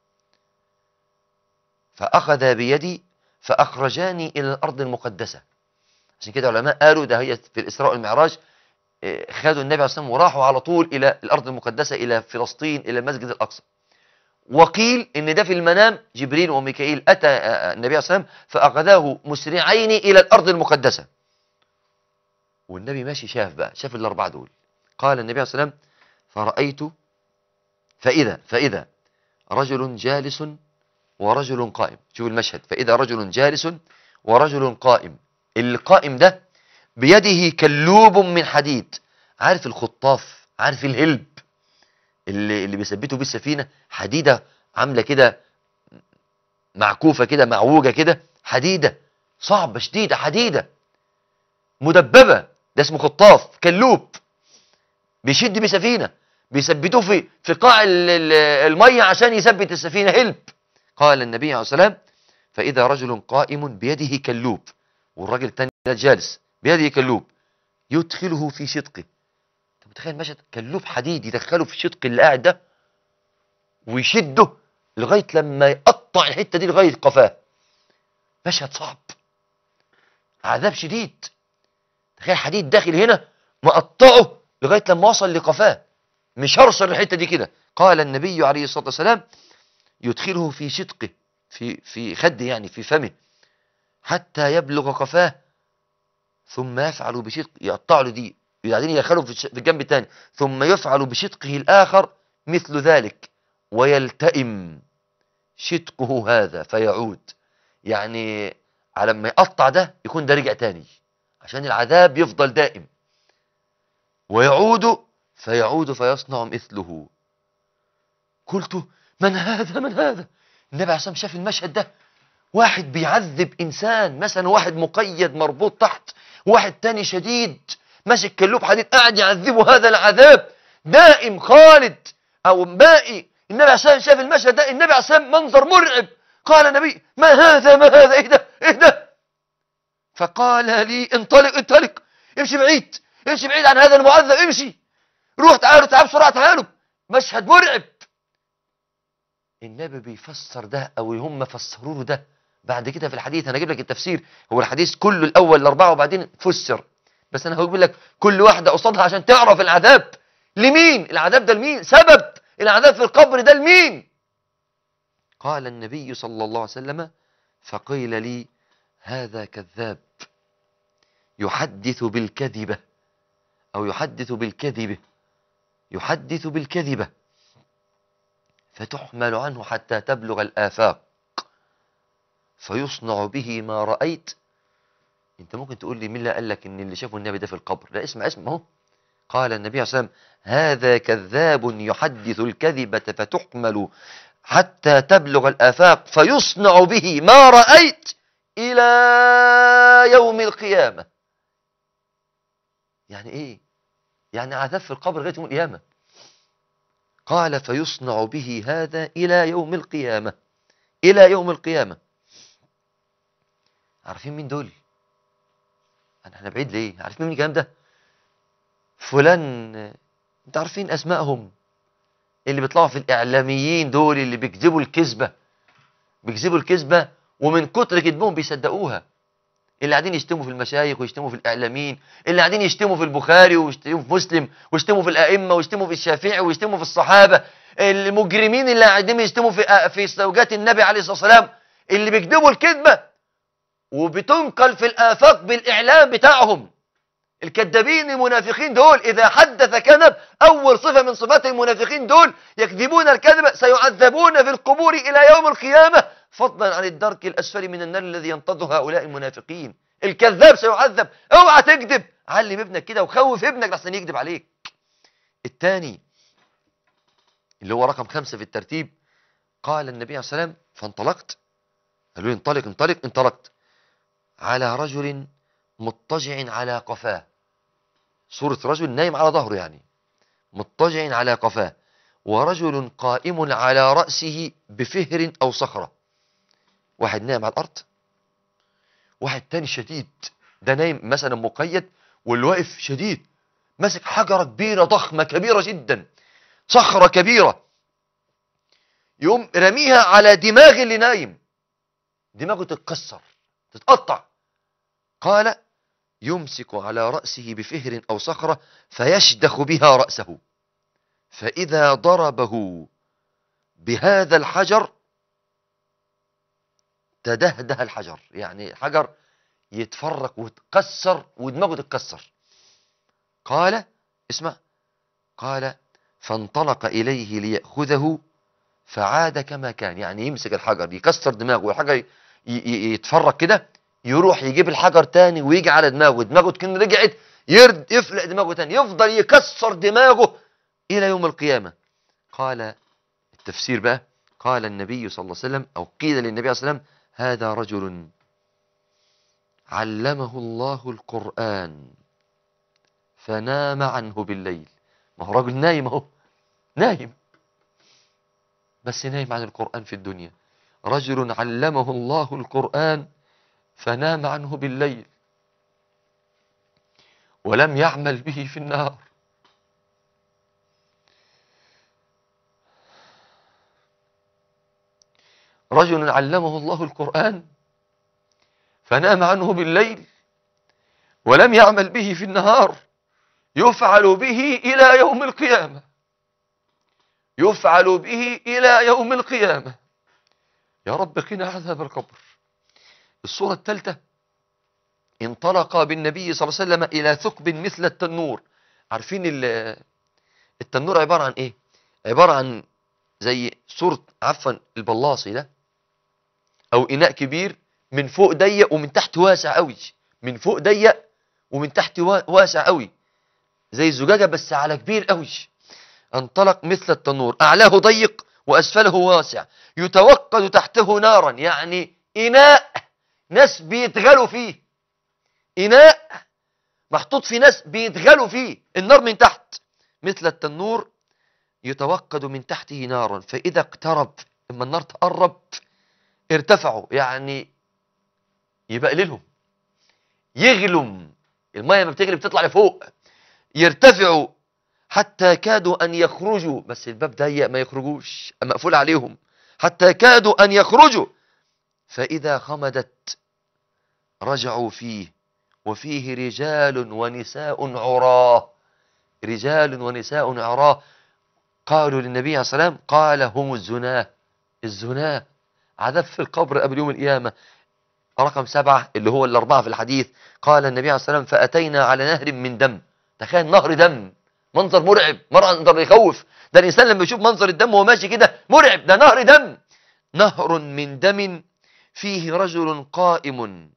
فأخذ بيدي فأخرجاني إلى الأرض المقدسة عشان كده العلماء قالوا ده هي في الإسراء والمعراج إيه، خدوا النبي عليه الصلاة والسلام وراحوا على طول إلى الأرض المقدسة إلى فلسطين إلى المسجد الأقصى وقيل ان ده في المنام جبريل وميكائيل اتى آه، النبي عليه الصلاه والسلام فاخذاه مسرعين الى الارض المقدسه والنبي ماشي شاف بقى شاف الاربعه دول قال النبي عليه الصلاه والسلام فرايت فاذا فاذا رجل جالس ورجل قائم شوف المشهد فاذا رجل جالس ورجل قائم القائم ده بيده كلوب من حديد عارف الخطاف عارف الهلب اللي اللي بيثبتوا بيه السفينه حديده عامله كده معكوفه كده معوجه كده حديده صعبه شديده حديده مدببه ده اسمه خطاف كلوب بيشد بيه سفينه بيثبتوه في في قاع ال- ال- الميه عشان يثبت السفينه هلب قال النبي عليه الصلاه والسلام فاذا رجل قائم بيده كلوب والراجل الثاني ده جالس بيده كلوب يدخله في شدقه انت متخيل مشهد كلوب حديد يدخله في الشدق اللي قاعد ده ويشده لغايه لما يقطع الحته دي لغايه قفاه مشهد صعب عذاب شديد تخيل حديد داخل هنا مقطعه لغايه لما وصل لقفاه مش هرسل الحته دي كده قال النبي عليه الصلاه والسلام يدخله في شدقه في في خده يعني في فمه حتى يبلغ قفاه ثم يفعل بشدق يقطع له دي بعدين يدخله في الش- في الجنب الثاني ثم يفعل بشدقه الآخر مثل ذلك ويلتئم شدقه هذا فيعود يعني على ما يقطع ده يكون ده رجع تاني عشان العذاب يفضل دائم ويعود فيعود فيصنع مثله قلت من هذا من هذا النبي عليه الصلاة والسلام شاف المشهد ده واحد بيعذب إنسان مثلا واحد مقيد مربوط تحت واحد تاني شديد ماسك كلوب حديد قاعد يعذبه هذا العذاب دائم خالد أو باقي النبي عليه الصلاة والسلام شاف المشهد ده النبي عليه الصلاة والسلام منظر مرعب قال النبي ما هذا ما هذا ايه ده ايه ده فقال لي انطلق انطلق امشي بعيد امشي بعيد عن هذا المعذب امشي روح تعالوا تعالوا بسرعة تعالوا مشهد مرعب النبي بيفسر ده او هم فسروا له ده بعد كده في الحديث انا اجيب لك التفسير هو الحديث كله الاول الاربعه وبعدين فسر بس انا هجيب لك كل واحده قصادها عشان تعرف العذاب لمين العذاب ده لمين سبب العذاب في القبر ده لمين قال النبي صلى الله عليه وسلم فقيل لي هذا كذاب يحدث بالكذبة أو يحدث بالكذبة يحدث بالكذبة فتحمل عنه حتى تبلغ الآفاق فيصنع به ما رأيت انت ممكن تقول لي مين اللي قال لك ان اللي شافه النبي ده في القبر لا اسمع اسمع اهو قال النبي صلى الله عليه وسلم هذا كذاب يحدث الكذبة فتحمل حتى تبلغ الآفاق فيصنع به ما رأيت إلى يوم القيامة يعني إيه؟ يعني عذاب في القبر لغاية يوم القيامة قال فيصنع به هذا إلى يوم القيامة إلى يوم القيامة عارفين مين دول؟ احنا بعيد ليه؟ عارفين مين الكلام ده؟ فلان انت عارفين اسمائهم اللي بيطلعوا في الاعلاميين دول اللي بيكذبوا الكذبه بيكذبوا الكذبه ومن كتر كذبهم بيصدقوها اللي قاعدين يشتموا في المشايخ ويشتموا في الاعلاميين اللي قاعدين يشتموا في البخاري ويشتموا في مسلم ويشتموا في الائمه ويشتموا في الشافعي ويشتموا في الصحابه المجرمين اللي قاعدين يشتموا في في زوجات النبي عليه الصلاه والسلام اللي بيكذبوا الكذبه وبتنقل في الافاق بالاعلام بتاعهم الكذابين المنافقين دول إذا حدث كذب أول صفة من صفات المنافقين دول يكذبون الكذب سيعذبون في القبور إلى يوم القيامة فضلا عن الدرك الأسفل من النار الذي ينتظر هؤلاء المنافقين الكذاب سيعذب اوعى تكذب علم ابنك كده وخوف ابنك لحسن يكذب عليك الثاني اللي هو رقم خمسة في الترتيب قال النبي عليه الصلاة والسلام فانطلقت قالوا لي انطلق انطلق انطلقت على رجل مضطجع على قفاه صورة رجل نايم على ظهره يعني مضطجع على قفاه ورجل قائم على رأسه بفهر أو صخرة واحد نايم على الأرض واحد تاني شديد ده نايم مثلا مقيد واللي واقف شديد ماسك حجرة كبيرة ضخمة كبيرة جدا صخرة كبيرة يقوم رميها على دماغ اللي نايم دماغه تتكسر تتقطع قال يمسك على رأسه بفهر أو صخرة فيشدخ بها رأسه فإذا ضربه بهذا الحجر تدهده الحجر يعني حجر يتفرق ويتكسر ودماغه تتكسر قال اسمع قال فانطلق إليه ليأخذه فعاد كما كان يعني يمسك الحجر يكسر دماغه والحجر يتفرق كده يروح يجيب الحجر تاني ويجي على دماغه دماغه تكون رجعت يرد يفلق دماغه تاني يفضل يكسر دماغه إلى يوم القيامة قال التفسير بقى قال النبي صلى الله عليه وسلم أو قيل للنبي صلى الله عليه وسلم هذا رجل علمه الله القرآن فنام عنه بالليل ما هو راجل نايم اهو نايم بس نايم عن القرآن في الدنيا رجل علمه الله القرآن فنام عنه بالليل ولم يعمل به في النهار رجل علمه الله القرآن فنام عنه بالليل ولم يعمل به في النهار يفعل به إلى يوم القيامة يفعل به إلى يوم القيامة يا رب قنا عذاب القبر الصورة الثالثة انطلق بالنبي صلى الله عليه وسلم إلى ثقب مثل التنور عارفين التنور عبارة عن إيه عبارة عن زي صورة عفوا البلاصي ده أو إناء كبير من فوق ضيق ومن تحت واسع قوي من فوق ضيق ومن تحت واسع قوي زي الزجاجة بس على كبير قوي انطلق مثل التنور أعلاه ضيق وأسفله واسع يتوقد تحته نارا يعني إناء ناس بيتغلوا فيه إناء محطوط في ناس بيتغلوا فيه النار من تحت مثل التنور يتوقد من تحته نارا فإذا اقترب لما النار تقرب ارتفعوا يعني يبقللهم يغلم المية ما بتغلي بتطلع لفوق يرتفعوا حتى كادوا أن يخرجوا بس الباب ضيق ما يخرجوش مقفول عليهم حتى كادوا أن يخرجوا فإذا خمدت رجعوا فيه وفيه رجال ونساء عراه رجال ونساء عراة قالوا للنبي عليه الصلاة والسلام قال هم الزناه الزناه عذاب في القبر قبل يوم القيامة رقم سبعة اللي هو الأربعة في الحديث قال النبي عليه الصلاة والسلام فأتينا على نهر من دم تخيل نهر دم منظر مرعب منظر يخوف ده الإنسان لما يشوف منظر الدم وهو ماشي كده مرعب ده نهر دم نهر من دم فيه رجل قائم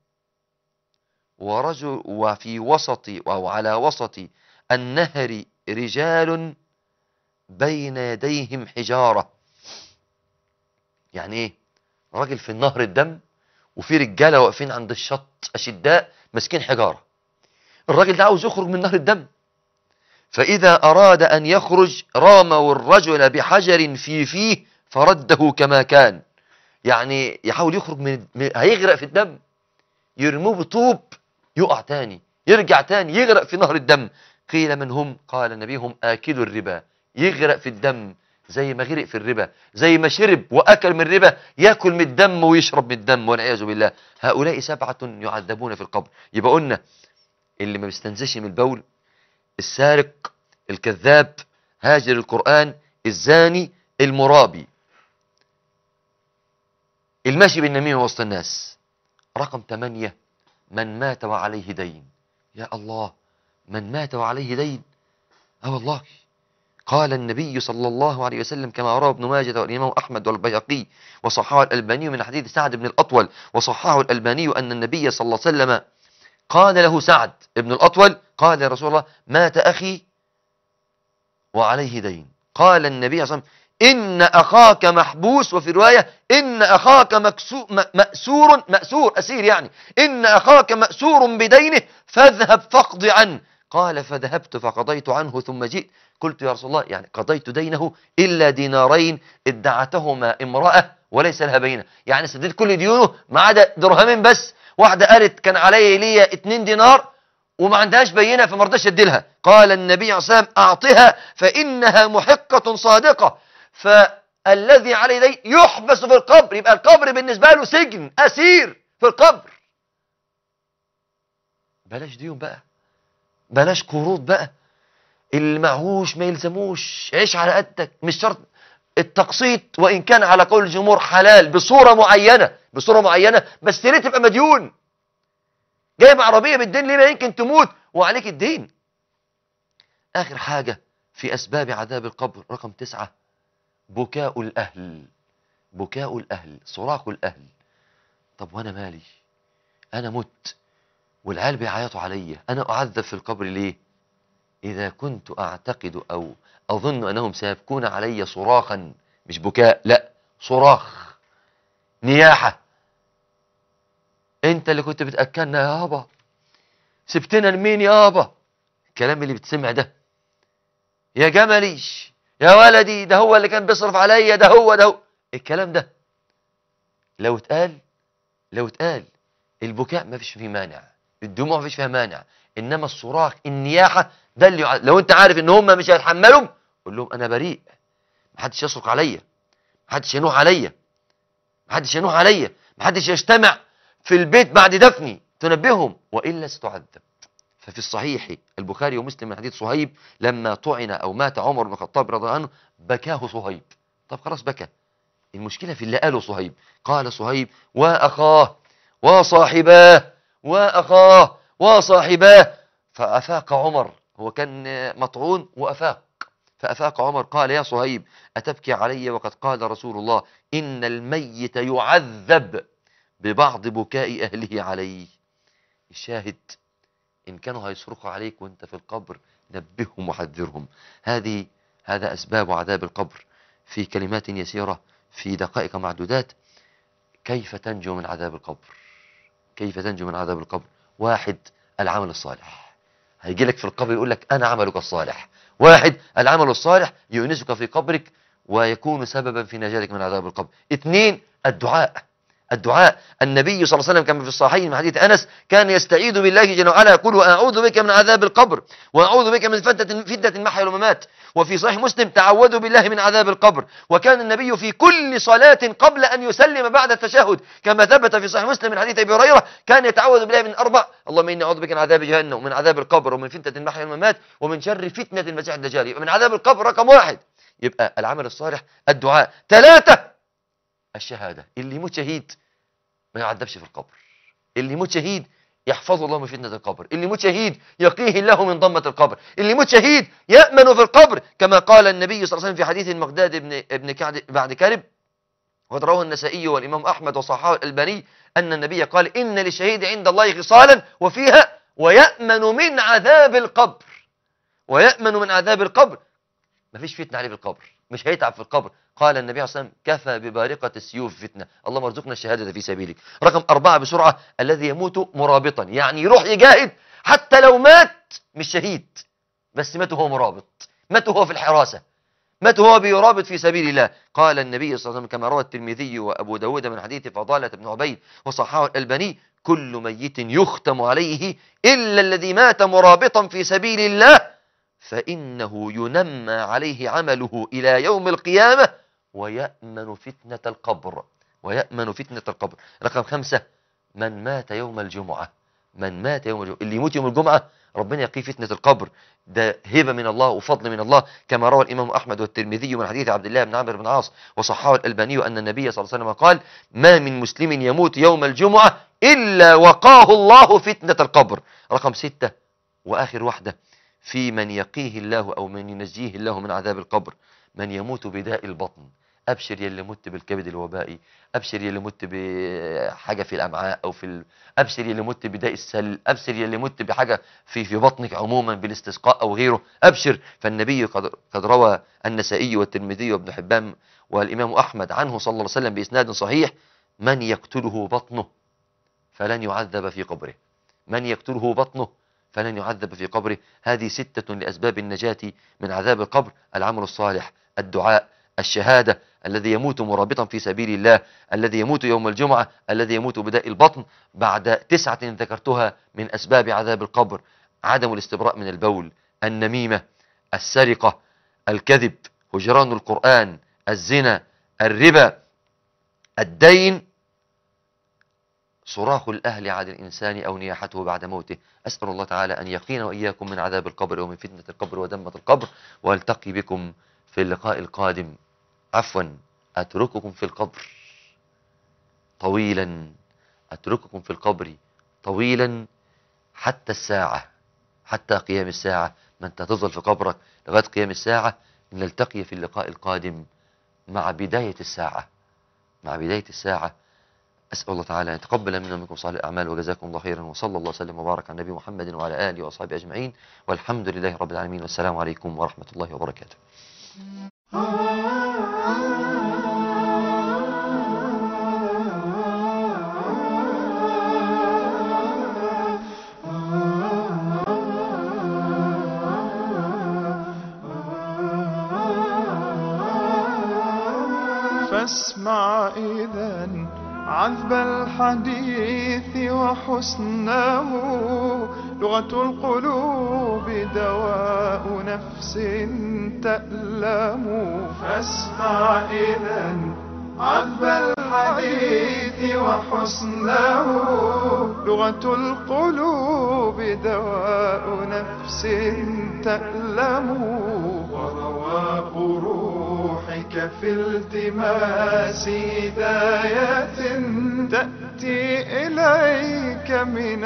ورجل وفي وسط أو على وسط النهر رجال بين يديهم حجارة يعني ايه راجل في النهر الدم وفي رجالة واقفين عند الشط أشداء ماسكين حجارة الراجل ده عاوز يخرج من نهر الدم فإذا أراد أن يخرج راموا الرجل بحجر في فيه فرده كما كان يعني يحاول يخرج من من- هيغرق في الدم يرموه بطوب يقع تاني يرجع تاني يغرق في نهر الدم قيل من هم قال النبي هم آكلوا الربا يغرق في الدم زي ما غرق في الربا زي ما شرب وأكل من الربا يأكل من الدم ويشرب من الدم والعياذ بالله هؤلاء سبعة يعذبون في القبر يبقى قلنا اللي ما بيستنزش من البول السارق الكذاب هاجر القرآن الزاني المرابي الماشي بالنميمة وسط الناس رقم ثمانية من مات وعليه دين يا الله من مات وعليه دين اه والله قال النبي صلى الله عليه وسلم كما روى ابن ماجه والإمام أحمد والبيهقي وصححه الألباني من حديث سعد بن الأطول وصححه الألباني أن النبي صلى الله عليه وسلم قال له سعد بن الأطول قال يا رسول الله مات أخي وعليه دين قال النبي صلى الله عليه وسلم إن أخاك محبوس وفي رواية إن أخاك مكسو م- مأسور مأسور أسير يعني إن أخاك مأسور بدينه فاذهب فاقض عنه قال فذهبت فقضيت عنه ثم جئت قلت يا رسول الله يعني قضيت دينه إلا دينارين ادعتهما امرأة وليس لها بينة يعني سددت كل ديونه ما عدا درهمين بس واحدة قالت كان علي ليا 2 دينار وما عندهاش بينة فما رضاش اديلها قال النبي عليه الصلاة والسلام أعطها فإنها محقة صادقة فالذي عليه دين يحبس في القبر يبقى القبر بالنسبة له سجن أسير في القبر بلاش ديون بقى بلاش قروض بقى اللي معهوش ما يلزموش عيش على قدك مش شرط التقسيط وإن كان على قول الجمهور حلال بصورة معينة بصورة معينة بس ليه تبقى مديون جايب عربية بالدين ليه ما يمكن تموت وعليك الدين آخر حاجة في أسباب عذاب القبر رقم تسعة بكاء الأهل بكاء الأهل صراخ الأهل طب وأنا مالي أنا مت والعيال بيعيطوا عليا أنا أعذب في القبر ليه إذا كنت أعتقد أو أظن أنهم سيبكون علي صراخا مش بكاء لا صراخ نياحة انت اللي كنت بتأكلنا يابا سبتنا لمين يابا الكلام اللي بتسمع ده يا جملي يا ولدي ده هو اللي كان بيصرف عليا ده هو ده هو الكلام ده لو اتقال لو اتقال البكاء ما فيش فيه مانع الدموع ما فيش فيها مانع انما الصراخ النياحه ده اللي يع... لو انت عارف ان هم مش هيتحملوا قول لهم انا بريء محدش يصرخ عليا محدش ينوح عليا محدش ينوح عليا محدش يجتمع في البيت بعد دفني تنبههم والا ستعذب ففي الصحيح البخاري ومسلم من حديث صهيب لما طعن او مات عمر بن الخطاب رضي الله عنه بكاه صهيب طب خلاص بكى المشكله في اللي قاله صهيب قال صهيب واخاه وصاحباه واخاه وصاحباه فافاق عمر هو كان مطعون وافاق فافاق عمر قال يا صهيب اتبكي علي وقد قال رسول الله ان الميت يعذب ببعض بكاء اهله عليه الشاهد إن كانوا هيصرخوا عليك وانت في القبر نبههم وحذرهم هذه هذا أسباب عذاب القبر في كلمات يسيرة في دقائق معدودات كيف تنجو من عذاب القبر كيف تنجو من عذاب القبر واحد العمل الصالح هيجي لك في القبر يقول لك أنا عملك الصالح واحد العمل الصالح يؤنسك في قبرك ويكون سببا في نجاتك من عذاب القبر اثنين الدعاء الدعاء النبي صلى الله عليه وسلم كما في الصحيح من حديث أنس كان يستعيذ بالله جل وعلا يقول وأعوذ بك من عذاب القبر وأعوذ بك من فتنة فتنة المحيا والممات وفي صحيح مسلم تعوذوا بالله من عذاب القبر وكان النبي في كل صلاة قبل أن يسلم بعد التشهد كما ثبت في صحيح مسلم من حديث أبي هريرة كان يتعوذ بالله من أربع اللهم إني أعوذ بك من عذاب جهنم ومن عذاب القبر ومن فتنة المحيا والممات ومن شر فتنة المسيح الدجال يبقى من عذاب القبر رقم واحد يبقى العمل الصالح الدعاء ثلاثة الشهادة اللي يموت شهيد ما يعذبش في القبر اللي يموت شهيد يحفظه الله من فتنة القبر اللي يموت شهيد يقيه الله من ضمة القبر اللي يموت شهيد يأمن في القبر كما قال النبي صلى الله عليه وسلم في حديث المقداد ابن ابن كعب بعد كرب وقد رواه النسائي والإمام أحمد وصححه الألباني أن النبي قال إن للشهيد عند الله خصالا وفيها ويأمن من عذاب القبر ويأمن من عذاب القبر مفيش فتنة عليه في القبر مش هيتعب في القبر قال النبي صلى الله عليه وسلم كفى ببارقة السيوف فتنة اللهم ارزقنا الشهادة في سبيلك رقم أربعة بسرعة الذي يموت مرابطا يعني يروح يجاهد حتى لو مات مش شهيد بس مات وهو مرابط مات وهو في الحراسة مات وهو بيرابط في سبيل الله قال النبي صلى الله عليه وسلم كما روى الترمذي وأبو داود من حديث فضالة بن عبيد وصححه الألباني كل ميت يختم عليه إلا الذي مات مرابطا في سبيل الله فإنه ينمى عليه عمله إلى يوم القيامة ويأمن فتنة القبر ويأمن فتنة القبر رقم خمسة من مات يوم الجمعة من مات يوم الجمعة اللي يموت يوم الجمعة ربنا يقيه فتنة القبر ده هبة من الله وفضل من الله كما روى الإمام أحمد والترمذي من حديث عبد الله بن عمرو بن عاص وصححه الألباني أن النبي صلى الله عليه وسلم قال ما من مسلم يموت يوم الجمعة إلا وقاه الله فتنة القبر رقم ستة وآخر واحدة في من يقيه الله أو من ينجيه الله من عذاب القبر من يموت بداء البطن أبشر يلي مت بالكبد الوبائي أبشر يلي مت بحاجة في الأمعاء أو في ال... أبشر يلي مت بداء السل أبشر يلي مت بحاجة في في بطنك عموما بالاستسقاء أو غيره أبشر فالنبي قد, قد روى النسائي والترمذي وابن حبان والإمام أحمد عنه صلى الله عليه وسلم بإسناد صحيح من يقتله بطنه فلن يعذب في قبره من يقتله بطنه فلن يعذب في قبره هذه ستة لأسباب النجاة من عذاب القبر العمل الصالح الدعاء الشهادة الذي يموت مرابطا في سبيل الله الذي يموت يوم الجمعة الذي يموت بداء البطن بعد تسعة ذكرتها من أسباب عذاب القبر عدم الاستبراء من البول النميمة السرقة الكذب هجران القرآن الزنا الربا الدين صراخ الأهل على الإنسان أو نياحته بعد موته أسأل الله تعالى أن يقينا وإياكم من عذاب القبر ومن فتنة القبر ودمة القبر والتقي بكم في اللقاء القادم عفوا أترككم في القبر طويلا أترككم في القبر طويلا حتى الساعة حتى قيام الساعة ما أنت تظل في قبرك لغاية قيام الساعة نلتقي في اللقاء القادم مع بداية الساعة مع بداية الساعة أسأل الله تعالى أن يتقبل منا ومنكم صالح الأعمال وجزاكم الله خيرا وصلى الله وسلم وبارك على النبي محمد وعلى آله وأصحابه أجمعين والحمد لله رب العالمين والسلام عليكم ورحمة الله وبركاته فاسمع إذا عذب الحديث وحسنه لغة القلوب دواء نفس تألم فاسمع إذا عذب الحديث وحسنه لغة القلوب دواء نفس تألم ورواق روحك في التماس هداية تأتي إليك من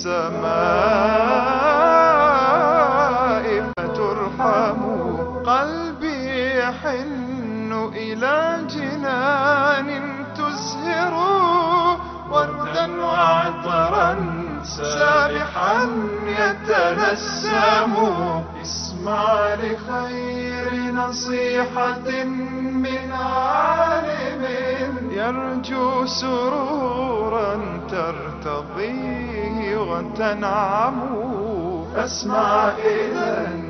السماء فترحم قلبي يحن إلى جنان تزهر وردا وعطرا سابحا يتنسم اسمع لخير نصيحة من عالم يرجو سرورا ترتضيه وتنعم فاسمع إذا